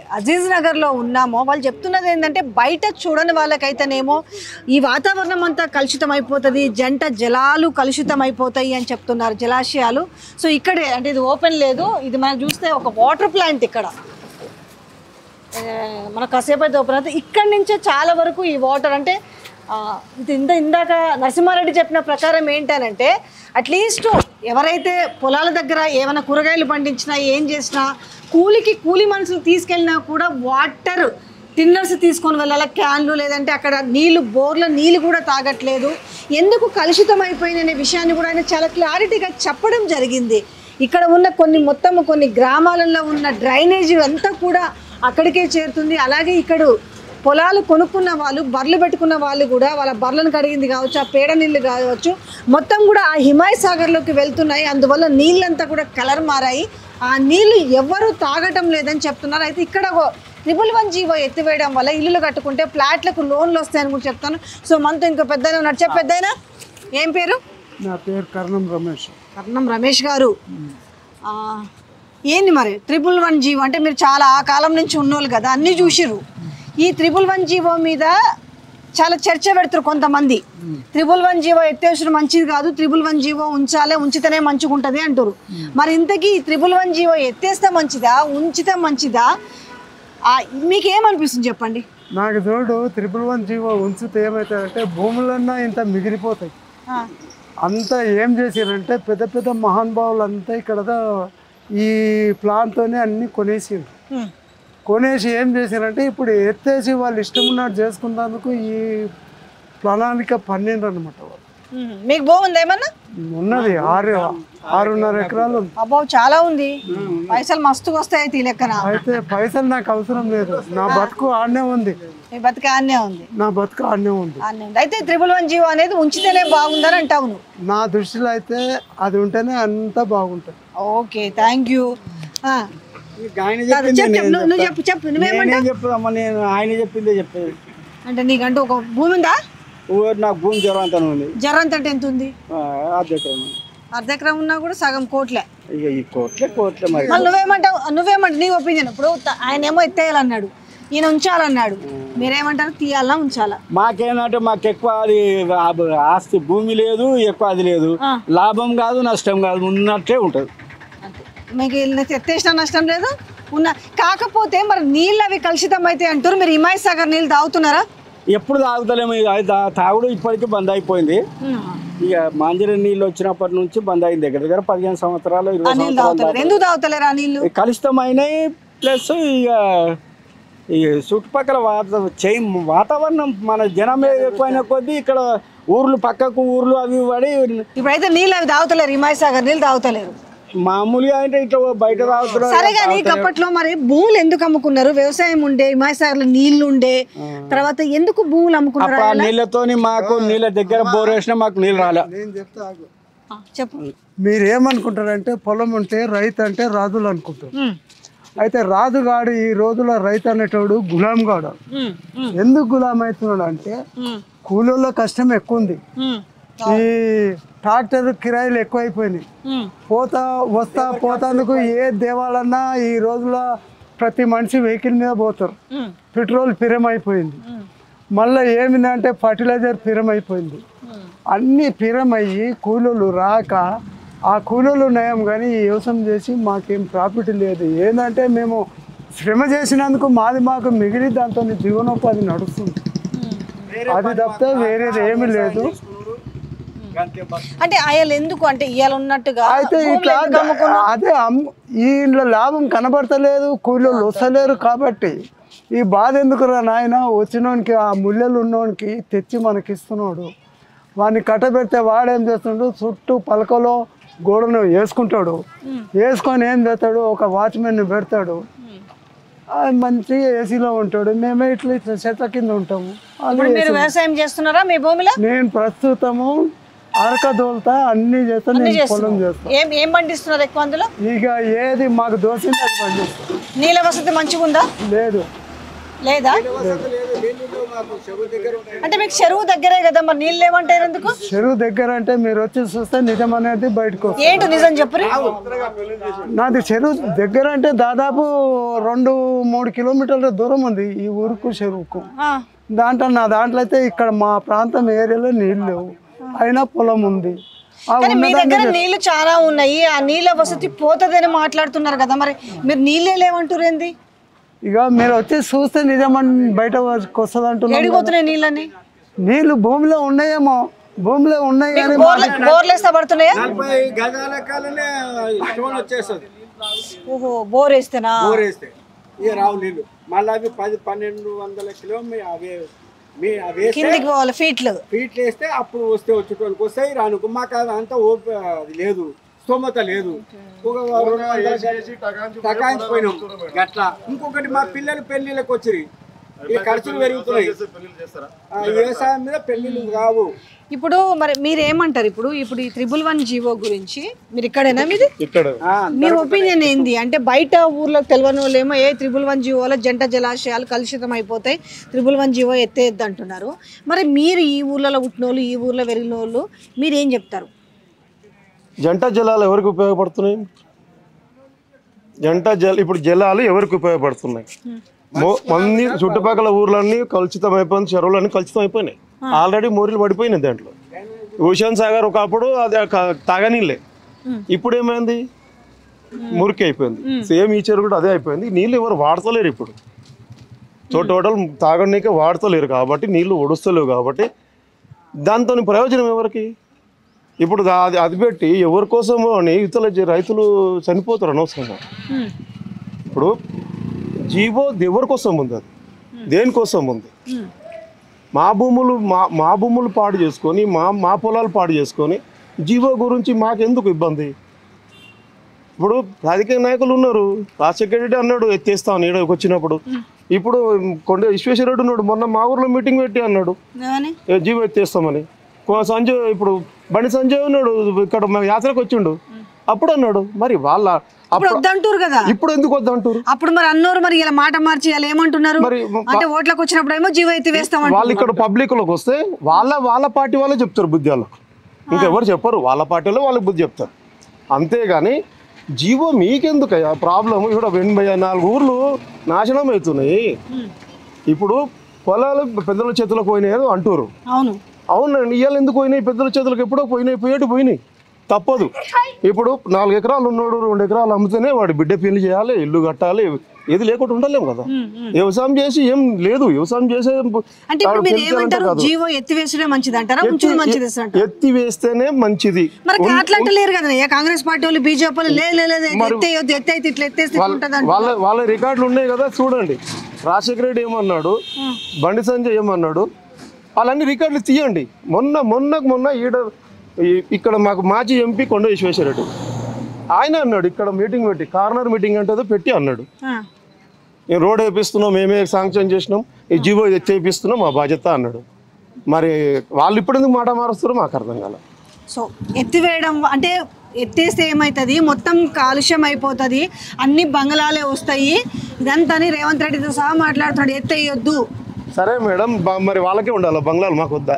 అజీజ్ నగర్లో ఉన్నామో వాళ్ళు చెప్తున్నది ఏంటంటే బయట చూడని వాళ్ళకైతేనేమో ఈ వాతావరణం అంతా కలుషితం అయిపోతుంది జంట జలాలు కలుషితం అయిపోతాయి అని చెప్తున్నారు జలాశయాలు సో ఇక్కడే అంటే ఇది ఓపెన్ లేదు ఇది మనం చూస్తే ఒక వాటర్ ప్లాంట్ ఇక్కడ ఆ, మన కాసేపు అయితే ఓపెన్ అవుతుంది ఇక్కడి నుంచే చాలా వరకు ఈ వాటర్ అంటే ఆ, ఇది ఇంద ఇందాక నరసింహారెడ్డి చెప్పిన ప్రకారం ఏంటనంటే అట్లీస్ట్ ఎవరైతే పొలాల దగ్గర ఏమైనా కూరగాయలు పండించినా ఏం చేసినా కూలికి కూలి మనుషులు తీసుకెళ్ళినా కూడా వాటర్ టిన్నర్స్ తీసుకొని వెళ్ళాలి క్యాన్లు లేదంటే అక్కడ నీళ్లు బోర్ల నీళ్ళు కూడా తాగట్లేదు ఎందుకు కలుషితం అయిపోయింది అనే విషయాన్ని కూడా ఆయన చాలా క్లారిటీగా చెప్పడం జరిగింది ఇక్కడ ఉన్న కొన్ని మొత్తం కొన్ని గ్రామాలలో ఉన్న డ్రైనేజీ అంతా కూడా అక్కడికే చేరుతుంది అలాగే ఇక్కడ పొలాలు కొనుక్కున్న వాళ్ళు బర్రెలు పెట్టుకున్న వాళ్ళు కూడా వాళ్ళ బర్రెలను కడిగింది కావచ్చు ఆ పేడ నీళ్ళు కావచ్చు మొత్తం కూడా ఆ హిమాయ్ సాగర్లోకి వెళ్తున్నాయి అందువల్ల నీళ్ళంతా కూడా కలర్ మారాయి ఆ నీళ్లు ఎవరు తాగటం లేదని చెప్తున్నారు అయితే ఇక్కడ ట్రిపుల్ వన్ జీవో ఎత్తివేయడం వల్ల ఇల్లులు కట్టుకుంటే ఫ్లాట్లకు లోన్లు వస్తాయని కూడా చెప్తాను సో మనతో ఇంకో పెద్ద ఉన్నాడు చెప్ప పెద్ద ఏం పేరు నా పేరు కర్ణం రమేష్ కర్ణం రమేష్ గారు ఆ, ఏంది మరి ట్రిపుల్ వన్ జీవో అంటే మీరు చాలా ఆ కాలం నుంచి ఉన్నోళ్ళు కదా అన్నీ చూసిర్రు ఈ ట్రిపుల్ వన్ జీవో మీద చాలా చర్చ పెడతారు కొంతమంది త్రిబుల్ వన్ జీవో ఎత్తేసిన మంచిది కాదు త్రిబుల్ వన్ జీవో ఉంచాలే ఉంచితేనే మంచిగా ఉంటుంది అంటారు మరి ఇంతకీ త్రిబుల్ వన్ జీవో ఎత్తేస్తే మంచిదా ఉంచితే మంచిదా ఆ, మీకేమనిపిస్తుంది చెప్పండి నాకు చూడు త్రిపుల్ వన్ జీవో ఉంచితే ఏమవుతాయంటే భూములన్నా ఇంత మిగిలిపోతాయి ఆ, అంతా ఏం చేసిరంటే పెద్ద పెద్ద మహానుభావులు అంతా ఇక్కడ ఈ ప్లాన్తోనే అన్ని కొనేసిండ్రు ఉమ్, కొనేసి ఏం చేశారంటే ఇప్పుడు ఎత్తేసి వాళ్ళు ఇష్టం ఉన్నట్టు చేసుకున్నందుకు ఈ ప్రణాళిక పన్నెండు అనమాట వాళ్ళు ఉమ్. మీకు బాగుంది ఏమన్నా ఉన్నది ఆరు ఆరున్నర ఎకరాలు ఉంది అబ్బో చాలా ఉంది పైసలు మస్తుగా వస్తాయి అయితే ఈ లెక్కన అయితే పైసలు నాకు అవసరం లేదు నా బతుకు ఆడనే ఉంది మీ బతిక ఆన్నే ఉంది నా బతుకు ఆడనే ఉంది ఆన్నే ఉంది అయితే త్రిబుల్ వన్ జీవో అనేది ఉంచితేనే బాగుందని అంటావు నువ్వు నా దృష్టిలో అయితే అది ఉంటేనే అంతా బాగుంటుంది ఓకే థ్యాంక్ యూ ఆయన చెప్పు చెప్పు నువ్వు నువ్వు చెప్పు చెప్పు నువ్వేమంటావు నేనేం చెప్పుదమ్మా నేను ఆయన చెప్పిందే చెప్పేది అంటే నీకంటూ ఒక భూమి ఉందా ఊరు నాకు భూమి జ్వరం అంతా ఉంది జరంత అంటే ఎంత ఉంది ఆ, అధ్యక్షుడు అర్ధ ఎకరం ఉన్నా కూడా సగం కోట్లే ఇక ఈ కోట్లే కోట్లే మరి మళ్ళీ నువ్వేమంటావు నువ్వేమంటావు నీ ఒపీనియన్ ఇప్పుడు త- ఆయన ఏమో ఎత్తేయాలన్నాడు ఈయన ఉంచాలన్నాడు మీరేమంటారు తీయాలా ఉంచాలా మాకేందంటే మాకు ఎక్కువ అది ఆ- ఆస్తి భూమి లేదు ఎక్కువ అది లేదు ఆ. లాభం కాదు నష్టం కాదు ఉన్నట్టే ఉంటుంది అంతే మీకు వీళ్ళని ఎత్తేసిన నష్టం లేదు ఉన్న కాకపోతే మరి నీళ్ళు అవి కలుషితం అయితే అంటారు మీరు హిమాయ్ సాగర్ నీళ్ళు తాగుతున్నారా ఎప్పుడు తాగుతలేము ఇది అది తా- తాగుడు ఇప్పటికీ బంద్ అయిపోయింది ఇక మాంజరి నీళ్ళు వచ్చినప్పటి నుంచి బంద్ అయింది దగ్గర దగ్గర పదిహేను సంవత్సరాలు ఆ ఇరవై నీళ్ళు సంవత్సరాలు తాగుతలేరు ఎందుకు తాగుతలేరు ఆ నీళ్ళు ఈ కలుషితమైనవి ప్లస్ ఇక ఈ చుట్టుపక్కల వాత చే వాతావరణం మన జనం ఎక్కువైన కొద్దీ ఇక్కడ ఊర్లు పక్కకు ఊర్లు అవి పడి ఇప్పుడైతే నీళ్ళు అవి తాగుతలేరు హిమాయ్ సాగర్ నీళ్ళు తాగుతలేరు మామూలుగా అంటే ఇట్లా బయట తాగుతున్నారు సరే కానీ అప్పట్లో మరి భూములు ఎందుకు అమ్ముకున్నారు వ్యవసాయం ఉండే హిమాయ్ సాగర్ లో నీళ్లు ఉండే తర్వాత ఎందుకు భూములు అమ్ముకున్నారు అప్పుడు ఆ నీళ్ళతోని మాకు నీళ్ళ దగ్గర బోర్ వేసినా మాకు నీళ్ళు రాలే నేను చెప్తా ఆగు. ఆ, చెప్పు మీరు ఏమనుకుంటారంటే పొలం ఉంటే రైతు అంటే రాజులు అనుకుంటారు ఉమ్, అయితే రాజుగాడు ఈ రోజుల రైతు అనేటోడు గులాం గాడు ఉమ్, ఉమ్, ఎందుకు గులాం అవుతున్నాడు అంటే ఉమ్, కూలీల కష్టం ఎక్కువ ఉంది ఉమ్, ఈ ట్రాక్టర్ కిరాయిలు ఎక్కువైపోయినాయి ఉమ్, పోతా వస్తా పోతాందుకు ఏ దేవాలన్నా ఈ రోజుల ప్రతి మనిషి వెహికల్ మీద పోతారు ఉమ్, పెట్రోల్ పిరమైపోయింది ఉమ్, మళ్ళీ ఏమిందంటే ఫర్టిలైజర్ పిరమైపోయింది ఉమ్. అన్ని పిరమయ్యి కూలీలు రాక ఆ కూలీలు నయం కానీ ఈ వ్యవసాయం చేసి మాకేం ప్రాఫిట్ లేదు ఏంటంటే మేము శ్రమ చేసినందుకు మాది మాకు మిగిలి దాంతో జీవనోపాధి నడుస్తుంది అది తప్పితే వేరేది ఏమీ లేదు అంటే అయ్యాలు ఎందుకు అంటే ఇవాళ ఉన్నట్టుగా అయితే భూములు ఇట్లా ఎందుకు అమ్ముకున్నావు? అదే అమ్ము ఇంట్లో లాభం కనబడతలేదు కూలీలు వస్తలేరు కాబట్టి ఈ బాధ ఎందుకురా నాయన వచ్చినోనికి ఆ ముళ్ళలు ఉన్నోనికి తెచ్చి మనకి ఇస్తున్నాడు వాడిని కట్టబెడితే వాడేం చేస్తున్నాడు చుట్టూ పలకలో గోడను వేసుకుంటాడు వేసుకొని ఏం చేస్తాడు ఒక వాచ్మెన్ పెడతాడు ఆ మంచిగా ఏసీలో ఉంటాడు మేమే ఇట్లా ఇట్లా చెట్ల కింద ఉంటాము అది ఇప్పుడు మీరు వ్యవసాయం చేస్తున్నారా మీ భూమిలో నేను ప్రస్తుతము అరక దోలుతా అన్ని చేస్తా నేను పొలం చేస్తా ఏం ఏం పండిస్తున్నారు ఎక్కువ అందులో ఇక ఏది మాకు దోసింది అది పండిస్తాం నీళ్ళ వసతి మంచిగా ఉందా లేదు లేదా మాకు చెరువు దగ్గర ఉంటాయి అంటే మీకు చెరువు దగ్గరే కదా మరి నీళ్ళు లేవంటారు ఎందుకు చెరువు దగ్గర అంటే మీరు వచ్చి చూస్తే నిజం అనేది బయటకు వస్తుంది ఏంటి నిజం చెప్పరు నాది చెరువు దగ్గర అంటే దాదాపు రెండు మూడు కిలోమీటర్ల దూరం ఉంది ఈ ఊరుకు చెరువుకు దాంట్లో నా దాంట్లో అయితే ఇక్కడ మా ప్రాంతం ఏరియాలో నీళ్ళు లేవు అయినా పొలం ఉంది ఆ కానీ మీ ఉన్నదాన్ని దగ్గర నీళ్లు చాలా ఉన్నాయి ఆ నీళ్ళ వసతి పోతుందని మాట్లాడుతున్నారు కదా మరి మీరు నీళ్ళే లేవంటారు ఏంది ఇక మీరు వచ్చి చూస్తే నిజమని బయట వస్తుంది అంటున్నాం ఎడిగిపోతున్నాయి నీళ్ళని నీళ్ళు భూమిలో ఉన్నాయేమో భూమిలో ఉన్నాయి కానీ బోర్లు బోర్లు వేస్తే పడుతున్నాయా నలభై గజాల కాలనే స్టోన్ వచ్చేస్తుంది ఓహో బోర్ వేస్తేనా ఊరేస్తే ఇక రావు నీళ్ళు మళ్ళీ అవి పది పన్నెండు వందల కిలోమీటర్ అవి మీ అవి వేస్తే కిందికి పోవాలి ఫీట్లు ఫీట్లు వేస్తే అప్పుడు వస్తే వచ్చేటోళ్ళకి వస్తాయి రానుకు మాకు అది అంతా ఓపి అది లేదు స్తోమత లేదు ఒక రెండు వందల టకాయించిపోయినాం గట్లా ఇంకొకటి మా పిల్లలు పెళ్లిళ్ళకి వచ్చిరి ఈ ఖర్చులు పెరుగుతున్నాయి ఆ, వ్యవసాయం మీద పెళ్లిళ్ళు కావు ఇప్పుడు మరి మీరు ఏమంటారు ఇప్పుడు ఇప్పుడు ఈ త్రిబుల్ వన్ జీవో గురించి మీరు ఇక్కడేనా మీది ఇక్కడ ఆ, మీ ఒపీనియన్ ఏంది అంటే బయట ఊర్లోకి తెలియని వాళ్ళు ఏమో ఏ త్రిబుల్ వన్ జీవోలో జంట జలాశయాలు కలుషితం అయిపోతాయి త్రిబుల్ వన్ జీవో ఎత్తేద్దు అంటున్నారు మరి మీరు ఈ ఊర్లలో పుట్టిన వాళ్ళు ఈ ఊర్లో పెరిగిన వాళ్ళు మీరు ఏం చెప్తారు జంట జలాలు ఎవరికి ఉపయోగపడుతున్నాయి జంట జల ఇప్పుడు జలాలు ఎవరికి ఉపయోగపడుతున్నాయి మో- మంది చుట్టుపక్కల ఊర్లన్నీ కలుషితం అయిపోయింది చెరువులన్నీ కలుషితం అయిపోయినాయి ఆల్రెడీ మోరీలు పడిపోయినాయి దాంట్లో హుషాన్ సాగర్ ఒకప్పుడు అది క- తాగనీళ్ళే ఇప్పుడు ఏమైంది మురికి అయిపోయింది సేమ్ ఈ చెరువు కూడా అదే అయిపోయింది నీళ్ళు ఎవరు వాడతలేరు ఇప్పుడు సో టోటల్ తాగనీకే వాడతలేరు కాబట్టి నీళ్లు ఒడుస్తలేవు కాబట్టి దాంతో ప్రయోజనం ఎవరికి ఇప్పుడు దా- అది అది పెట్టి ఎవరి కోసమో అని ఇతర జ- రైతులు చనిపోతారు అనవసరంగా ఇప్పుడు జీవో ఎవరి కోసం ఉంది అది దేనికోసం ఉంది మా భూములు మా మా భూములు పాడు చేసుకొని మా మా పొలాలు పాడు చేసుకొని జీవో గురించి మాకెందుకు ఇబ్బంది ఇప్పుడు రాజకీయ నాయకులు ఉన్నారు రాజశేఖర రెడ్డి అన్నాడు ఎత్తేస్తాను ఈడకి వచ్చినప్పుడు ఇప్పుడు కొండ విశ్వేశ్వర రెడ్డి ఉన్నాడు మొన్న మా ఊర్లో మీటింగ్ పెట్టి అన్నాడు ఏమని ఏ జీవో ఎత్తేస్తామని కో- సంజయ్ ఇప్పుడు బండి సంజయ్ ఉన్నాడు ఇక్కడ మా యాత్రకు వచ్చిండు అప్పుడు అన్నాడు మరి వాళ్ళ ఇప్పుడు అప్పుడు వద్దంటారు కదా ఇప్పుడు ఎందుకు వద్దంటారు అప్పుడు మరి అన్నోరు మరి ఇలా మాట మార్చి ఇలా ఏమంటున్నారు మరి అంటే ఓట్లకు వచ్చినప్పుడు ఏమో జీవో ఎత్తి వేస్తామంట వాళ్ళు ఇక్కడ పబ్లిక్ లోకి వస్తే వాళ్ళ వాళ్ళ పార్టీ వాళ్ళే చెప్తారు బుద్ధి వాళ్ళకు ఇంకెవరు చెప్పరు వాళ్ళ పార్టీలో వాళ్ళకి బుద్ధి చెప్తారు అంతేగాని జీవో మీకెందుకయ్యా ప్రాబ్లం ఇక్కడ ఎనభై నాలుగు ఊర్లు నాశనం అవుతున్నాయి ఇప్పుడు పొలాలు పెద్దల చేతులకు పోయినాయి అని అంటారు అవును అవునండి ఇవాళ ఎందుకు పోయినాయి పెద్దల చేతులకు ఎప్పుడో పోయినాయి పోయేటి పోయినాయి తప్పదు ఇప్పుడు నాలుగు ఎకరాలు ఉన్నాడు రెండు ఎకరాలు అమ్మితేనే వాడి బిడ్డ పెళ్లి చేయాలి ఇల్లు కట్టాలి ఏది లేకుండా ఉండలేము కదా వ్యవసాయం చేసి ఏం లేదు వ్యవసాయం చేసే అంటే ఇప్పుడు మీరు ఏమంటారు జీవో ఎత్తివేసడే మంచిది అంటారా ఉంచుడు మంచిది అంటారా ఎత్తి వేస్తేనే మంచిది మరి అట్లాంటి లేరు కదా ఏ కాంగ్రెస్ పార్టీ వాళ్ళు బీజేపీ వాళ్ళు లే లే, లేదు ఎత్తేయొద్దు ఎత్తైతే ఇట్లా ఎత్తేస్తే ఇట్లా ఉంటది వాళ్ళ వాళ్ళ రికార్డులు ఉన్నాయి కదా చూడండి రాజశేఖర రెడ్డి ఏమన్నాడు బండి సంజయ్ ఏమన్నాడు వాళ్ళన్ని రికార్డులు తీయండి మొన్న మొన్నకు మొన్న ఈడ ఈ- ఇక్కడ మాకు మాజీ ఎంపీ కొండ విశ్వేశ్వరరెడ్డి ఆయన అన్నాడు ఇక్కడ మీటింగ్ పెట్టి కార్నర్ మీటింగ్ అంటే పెట్టి అన్నాడు ఆ. మేము రోడ్ వేపిస్తున్నాం మేమే శాంక్షన్ చేసినాం ఈ జీవో చేపిస్తున్నాం మా బాధ్యత అన్నాడు మరి వాళ్ళు ఇప్పుడు ఎందుకు మాట మారుస్తారో మాకు అర్థం కాల సో ఎత్తివేయడం వ- అంటే ఎత్తేస్తే ఏమవుతుంది మొత్తం కాలుష్యం అయిపోతుంది అన్ని బంగళాలే వస్తాయి ఇదంతా అని రేవంత్ రెడ్డితో సహా మాట్లాడుతున్నాడు ఎత్తేయొద్దు సరే మేడం బ- మరి వాళ్ళకే ఉండాలి బంగ్లాలు మాకు వద్దా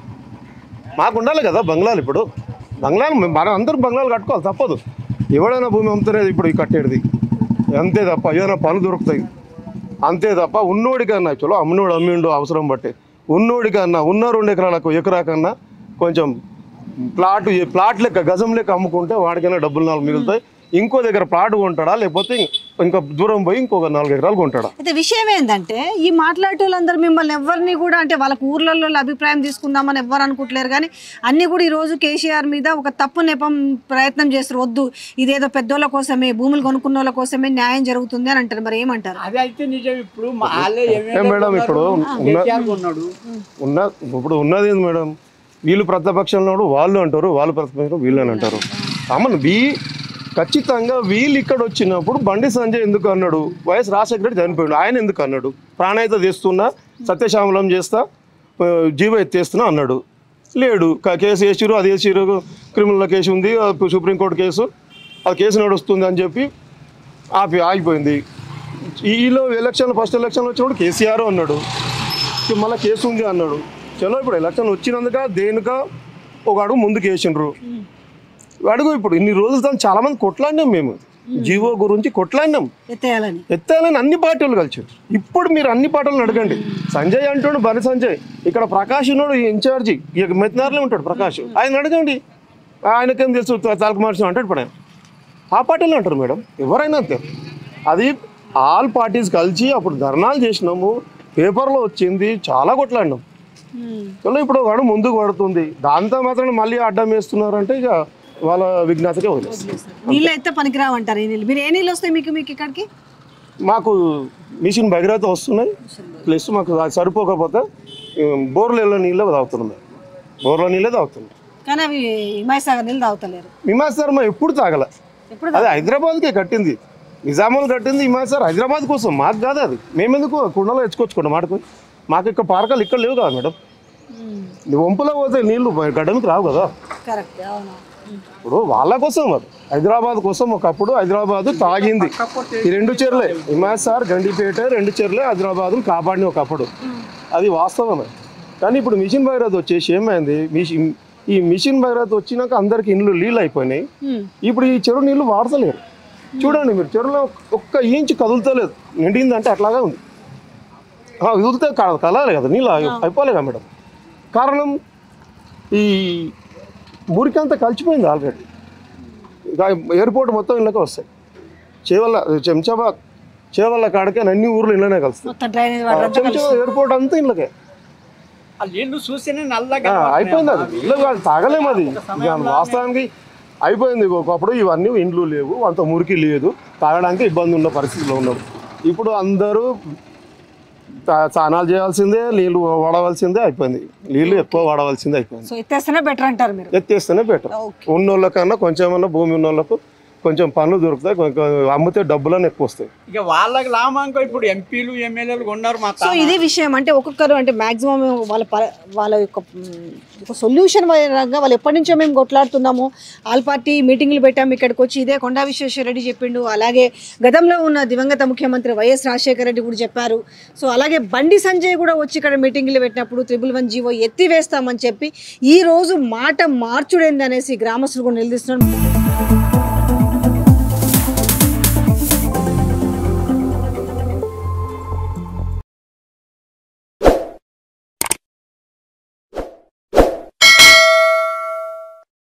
మాకు ఉండాలి కదా బంగ్లాలు ఇప్పుడు బంగ్లాలు మే- మనం అందరూ బంగ్లాలు కట్టుకోవాలి తప్పదు ఎవడైనా భూమి అమ్ముతున్నది ఇప్పుడు ఈ కట్టేది అంతే తప్ప ఏదైనా పనులు దొరుకుతాయి అంతే తప్ప ఉన్నోడికన్నా చలో అమ్మినోడు అమ్మిండు అవసరం బట్టి ఉన్నోడికన్నా ఉన్న రెండు ఎకరాలకు ఎకరా కన్నా కొంచెం ప్లాట్ ప్లాట్ లెక్క గజం లెక్క అమ్ముకుంటే వాడికైనా డబ్బులు నాలుగు మిగులుతాయి ఇంకో దగ్గర ప్లాట్ కొంటాడా లేకపోతే ఇంకా దూరం పోయి ఇంకొక నాలుగు ఎకరాలు కొంటాడా అయితే విషయం ఏంటంటే ఈ మాట్లాడే వాళ్ళందరూ మిమ్మల్ని ఎవరిని కూడా అంటే వాళ్ళకు ఊర్లలో అభిప్రాయం తీసుకుందామని ఎవ్వరు అనుకుంటలేరు కానీ అన్ని కూడా ఈ రోజు కేసీఆర్ మీద ఒక తప్పు నెపం ప్రయత్నం చేస్తారు వద్దు ఇదేదో పెద్దోళ్ళ కోసమే భూములు కొనుక్కున్న వాళ్ళ కోసమే న్యాయం జరుగుతుంది అని అంటారు మరి ఏమంటారు అది అయితే నిజం ఇప్పుడు మా వాళ్ళే ఏ మేడం ఇప్పుడు ఉన్న కేసీఆర్ ఉన్నాడు ఉన్న ఇప్పుడు ఉన్నది ఏంది మేడం వీళ్ళు ప్రతిపక్షంలో ఉన్నారు, వాళ్ళు అంటారు వాళ్ళు ప్రతిపక్షంలో వీళ్ళు అని అంటారు అమ్మను వీ ఖచ్చితంగా వీళ్ళు ఇక్కడ వచ్చినప్పుడు బండి సంజయ్ ఎందుకు అన్నాడు వైఎస్ రాజశేఖర రెడ్డి చనిపోయాడు ఆయన ఎందుకు అన్నాడు ప్రాణాయిత చేస్తున్నా సత్యశామలం చేస్తా ఆ, జీవ ఎత్తేస్తున్నా అన్నాడు లేడు క- కేసు వేసిరు అది వేసిరు క్రిమినల్ కేసు ఉంది ఆ సుప్రీంకోర్టు కేసు ఆ కేసు నడుస్తుంది అని చెప్పి ఆపి ఆగిపోయింది ఈలో ఎలక్షన్ ఫస్ట్ ఎలక్షన్ వచ్చినప్పుడు కేసీఆర్ అన్నాడు మళ్ళీ కేసు ఉంది అన్నాడు చలో ఇప్పుడు ఎలక్షన్ వచ్చినందుక దేనిక ఒక అడుగు ముందుకు వేసిండ్రు అడుగు ఇప్పుడు ఇన్ని రోజులు తను చాలా మంది కొట్లాడినాం మేము జీవో గురించి కొట్లాడినాం ఎత్తేయాలని ఎత్తాలని అన్ని పార్టీలు కలిసి ఇప్పుడు మీరు అన్ని పార్టీలను అడగండి సంజయ్ అంటాడు బరి సంజయ్ ఇక్కడ ప్రకాష్ ఉన్నాడు ఈ ఇన్ఛార్జి ఇక మెత్నార్లో ఉంటాడు ప్రకాష్ ఆయన అడగండి ఆయనకేం తెలుసు తాలక మనిషి అంటాడు ఇప్పుడు ఆయన ఆ పార్టీలు అంటారు మేడం ఎవరైనా అంతే అది ఆల్ పార్టీస్ కలిసి అప్పుడు ధర్నాలు చేసినాము పేపర్లో వచ్చింది చాలా కొట్లాడినాం చలో ఇప్పుడు వాడు ముందుకు పడుతుంది దాంతో మాత్రం మళ్ళీ అడ్డం వేస్తున్నారంటే ఇక వాళ్ళ విజ్ఞాతకే వదిలేస్తారు నీళ్ళు అయితే పనికిరావంటారు ఈ నీళ్ళు మీరు ఏ నీళ్ళు వస్తాయి మీకు మీకు ఇక్కడికి మాకు మిషన్ భగీరథ వస్తున్నాయి ప్లస్ మాకు అది సరిపోకపోతే ఉమ్, బోర్లలో నీళ్ళే తాగుతున్నాం మేము. బోర్ల నీళ్ళే తాగుతున్నాం కానీ అవి హిమాయ్ సాగర్ నీళ్ళు తాగుతలేరు హిమాయత్ మా ఎప్పుడు తాగల ఎప్పుడు అది హైదరాబాద్కే కట్టింది నిజామాబాద్ కట్టింది హిమాయత్ సార్ హైదరాబాద్ కోసం మాకు కాదు అది మేమెందుకు కుండలో తెచ్చుకోవచ్చుకోండి మాటకు మాకు ఇక్కడ పార్కాలు ఇక్కడ లేవు కదా మేడం నువ్వు వంపులో పోతే నీళ్లు గడ్డమికి రావు కదా కరెక్ట్ అవును ఇప్పుడు వాళ్ళ కోసం అది హైదరాబాద్ కోసం ఒకప్పుడు హైదరాబాద్ తాగింది ఈ రెండు చీరలే హిమాయత్ సార్ గండిపేట రెండు చీరలే హైదరాబాద్ కాపాడిన ఒకప్పుడు అది వాస్తవమే కానీ ఇప్పుడు మిషన్ భగీరథ వచ్చేసి ఏమైంది మిషన్ ఈ మిషన్ భగీరథ వచ్చినాక అందరికి ఇండ్లు నీళ్ళు అయిపోయినాయి Hmm. ఇప్పుడు ఈ చెరువు నీళ్లు వాడతలేరు చూడండి మీరు చెరువులో ఒక్క ఇంచు కదులుతలేదు నిండిందంటే అట్లాగే ఉంది ఆ, వదిలితే క- కలాలి కదా నీళ్ళు అయి- అయిపోలే కదా మేడం కారణం ఈ మురికంతా కలిసిపోయింది ఆల్రెడీ ఇక ఎయిర్పోర్ట్ మొత్తం ఇళ్ళకే వస్తాయి చేవల్ల చెంచాబాద్ చేవల్ల కాడకే అన్ని ఊర్లు ఇళ్ళనే కలుస్తాయి మొత్తం డ్రైనేజ్ వాటర్ అంతా చెంచా ఎయిర్పోర్ట్ అంతా ఇళ్ళకే ఆ నీళ్లు చూస్తేనే నల్లగా ఆ, అయిపోయింది అది ఇల్లు కాదు తాగలేము అది ఇక వాస్తవానికి అయిపోయింది ఒకప్పుడు ఇవన్నీ ఇండ్లు లేవు అంత మురికి లేదు తాగడానికి ఇబ్బంది ఉన్న పరిస్థితిలో ఉన్నాం ఇప్పుడు అందరూ తా- స్నానాలు చేయాల్సిందే నీళ్ళు వాడవలసిందే అయిపోయింది నీళ్ళు ఎక్కువ వాడవలసిందే అయిపోయింది సో ఎత్తేస్తేనే బెటర్ అంటారు మీరు ఎత్తేస్తేనే బెటర్ ఓకే ఉన్నోళ్ళకన్నా కొంచెం ఏమన్నా భూమి ఉన్నోళ్ళకు కొంచెం పనులు దొరుకుతాయి కొంచెం అమ్మితే డబ్బులని ఎక్కువ వస్తాయి ఇక వాళ్ళకి లాభంకో ఇప్పుడు ఎంపీలు ఎమ్మెల్యేలు ఉన్నారు మా సో ఇదే విషయం అంటే ఒక్కొక్కరు అంటే మాక్సిమం వాళ్ళ ప- వాళ్ళ యొక్క మ్, ఒక సొల్యూషన్ పరంగా వాళ్ళు ఎప్పటి నుంచో మేము కొట్లాడుతున్నాము ఆల్ పార్టీ మీటింగ్లు పెట్టాము ఇక్కడికి వచ్చి ఇదే కొండా విశ్వేశ్వర రెడ్డి చెప్పిండు అలాగే గతంలో ఉన్న దివంగత ముఖ్యమంత్రి వైఎస్ రాజశేఖర రెడ్డి కూడా చెప్పారు సో అలాగే బండి సంజయ్ కూడా వచ్చి ఇక్కడ మీటింగ్లు పెట్టినప్పుడు త్రిబుల్ వన్ జీవో ఎత్తివేస్తామని చెప్పి ఈ రోజు మాట మార్చుడేంది అనేసి గ్రామస్తులు కూడా నిలదీస్తున్నారు